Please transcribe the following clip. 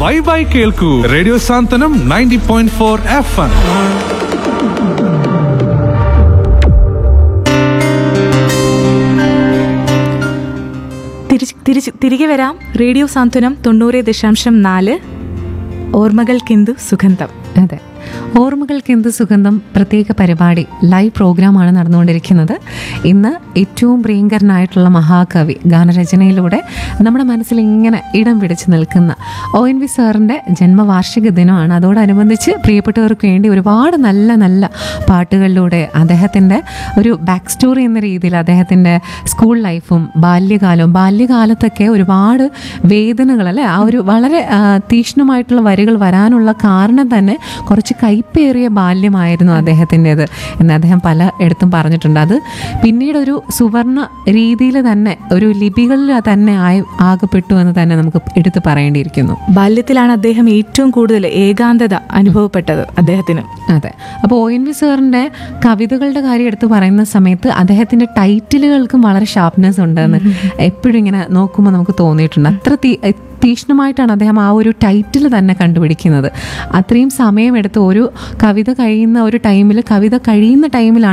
വൈബായി കേൾക്കൂ radio Santhwanam ninety point four F M തിരിച്ച് തിരിച്ച് തിരികെ വരാം റേഡിയോ സാന്ത്വനം തൊണ്ണൂറ് ദശാംശം നാല് ഓർമ്മകൾക്കെന്തു സുഗന്ധം അതെ ഓർമ്മകൾക്ക് എന്ത് സുഗന്ധം പ്രത്യേക പരിപാടി ലൈവ് പ്രോഗ്രാമാണ് നടന്നുകൊണ്ടിരിക്കുന്നത് ഇന്ന് ഏറ്റവും പ്രിയങ്കരനായിട്ടുള്ള മഹാകവി ഗാനരചനയിലൂടെ നമ്മുടെ മനസ്സിൽ ഇങ്ങനെ ഇടം പിടിച്ച് നിൽക്കുന്ന ഒ എൻ വി സാറിൻ്റെ ജന്മവാർഷിക ദിനമാണ് അതോടനുബന്ധിച്ച് പ്രിയപ്പെട്ടവർക്ക് വേണ്ടി ഒരുപാട് നല്ല നല്ല പാട്ടുകളിലൂടെ അദ്ദേഹത്തിൻ്റെ ഒരു ബാക്ക് സ്റ്റോറി എന്ന രീതിയിൽ അദ്ദേഹത്തിൻ്റെ സ്കൂൾ ലൈഫും ബാല്യകാലവും ബാല്യകാലത്തൊക്കെ ഒരുപാട് വേദനകൾ അല്ലേ ആ ഒരു വളരെ ആ, തീക്ഷ്ണമായിട്ടുള്ള വരികൾ വരാനുള്ള കാരണം തന്നെ കുറച്ച് കൈപ്പേറിയ ബാല്യമായിരുന്നു അദ്ദേഹത്തിൻ്റെത് എന്ന് അദ്ദേഹം പല ഇടത്തും പറഞ്ഞിട്ടുണ്ട് അത് പിന്നീട് ഒരു സുവർണ രീതിയിൽ തന്നെ ഒരു ലിപികളിൽ തന്നെ ആയി ആകപ്പെട്ടു എന്ന് തന്നെ നമുക്ക് എടുത്തു പറയേണ്ടിയിരിക്കുന്നു ബാല്യത്തിലാണ് അദ്ദേഹം ഏറ്റവും കൂടുതൽ ഏകാന്തത അനുഭവപ്പെട്ടത് അദ്ദേഹത്തിന് അതെ അപ്പോൾ ഒ എൻ വി സാറിൻ്റെ കവിതകളുടെ കാര്യം എടുത്ത് പറയുന്ന സമയത്ത് അദ്ദേഹത്തിൻ്റെ ടൈറ്റിലുകൾക്കും വളരെ ഷാർപ്നെസ് ഉണ്ടെന്ന് എപ്പോഴും ഇങ്ങനെ നോക്കുമ്പോൾ നമുക്ക് തോന്നിയിട്ടുണ്ട് അത്ര തീ തീക്ഷ്ണമായിട്ടാണ് അദ്ദേഹം ആ ഒരു ടൈറ്റിൽ തന്നെ കണ്ടുപിടിക്കുന്നത് അത്രയും സമയമെടുത്ത് ഒരു കവിത കഴിയുന്ന ഒരു ടൈമിൽ കവിത കഴിയുന്ന ടൈമിലാണ്